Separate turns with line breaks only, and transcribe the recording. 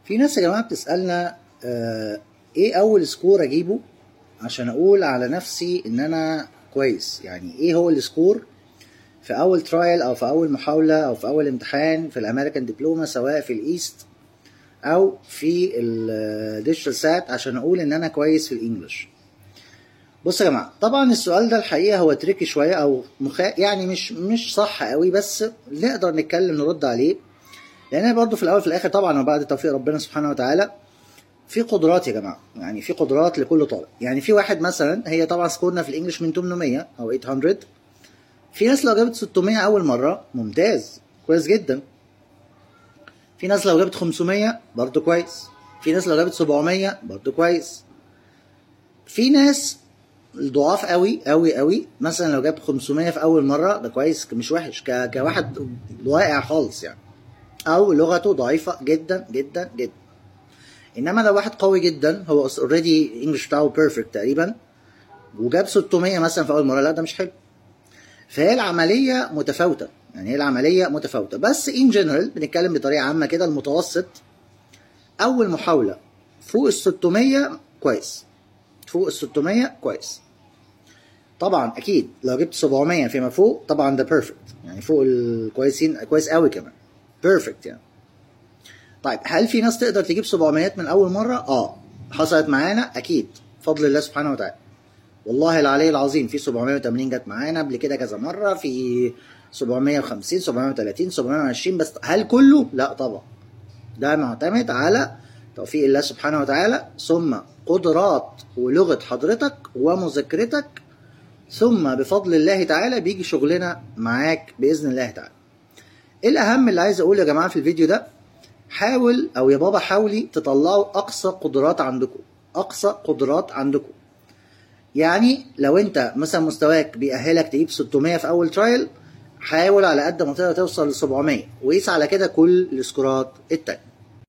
في ناس يا جماعه بتسالنا آه ايه اول سكور اجيبه عشان اقول على نفسي ان انا كويس يعني ايه هو السكور في اول ترايل او في اول محاوله او في اول امتحان في الامريكان دبلومه سواء في الايست او في الديجيتال سات عشان اقول ان انا كويس في الانجليش بصوا يا جماعه طبعا السؤال ده الحقيقه هو تريكي شويه او مخا... يعني مش مش صح قوي بس نقدر نتكلم نرد عليه لان برضه في الاول في الاخر طبعا وبعد توفيق ربنا سبحانه وتعالى في قدرات يا جماعه يعني في قدرات لكل طالب يعني في واحد مثلا هي طبعا سكورنا في الانجليش من 800 او 800 في ناس لو جابت 600 اول مره ممتاز كويس جدا في ناس لو جابت 500 برضه كويس في ناس لو جابت 700 برضه كويس في ناس ضعاف قوي قوي قوي مثلا لو جاب 500 في اول مره ده كويس مش وحش ك... كواحد واقع خالص يعني او لغته ضعيفه جدا جدا جدا انما لو واحد قوي جدا هو اوريدي الانجلش بتاعه بيرفكت تقريبا وجاب 600 مثلا في اول مره لا ده مش حلو فهي العمليه متفاوته يعني هي العمليه متفاوته بس ان جنرال بنتكلم بطريقه عامه كده المتوسط اول محاوله فوق ال 600 كويس فوق ال 600 كويس طبعا اكيد لو جبت 700 فيما فوق طبعا ده بيرفكت يعني فوق الكويسين كويس قوي كمان بيرفكت يعني طيب هل في ناس تقدر تجيب 700 من اول مره اه حصلت معانا اكيد بفضل الله سبحانه وتعالى والله العلي العظيم في 780 جت معانا قبل كده كذا مره في 750 730 720 بس هل كله لا طبعا ده معتمد على توفيق الله سبحانه وتعالى ثم قدرات ولغه حضرتك ومذاكرتك ثم بفضل الله تعالى بيجي شغلنا معاك باذن الله تعالى ايه الاهم اللي عايز اقوله يا جماعه في الفيديو ده حاول او يا بابا حاولي تطلعوا اقصى قدرات عندكم اقصى قدرات عندكم يعني لو انت مثلا مستواك بيأهلك تجيب 600 في اول ترايل حاول على قد ما تقدر توصل ل 700 وقيس على كده كل السكورات التانية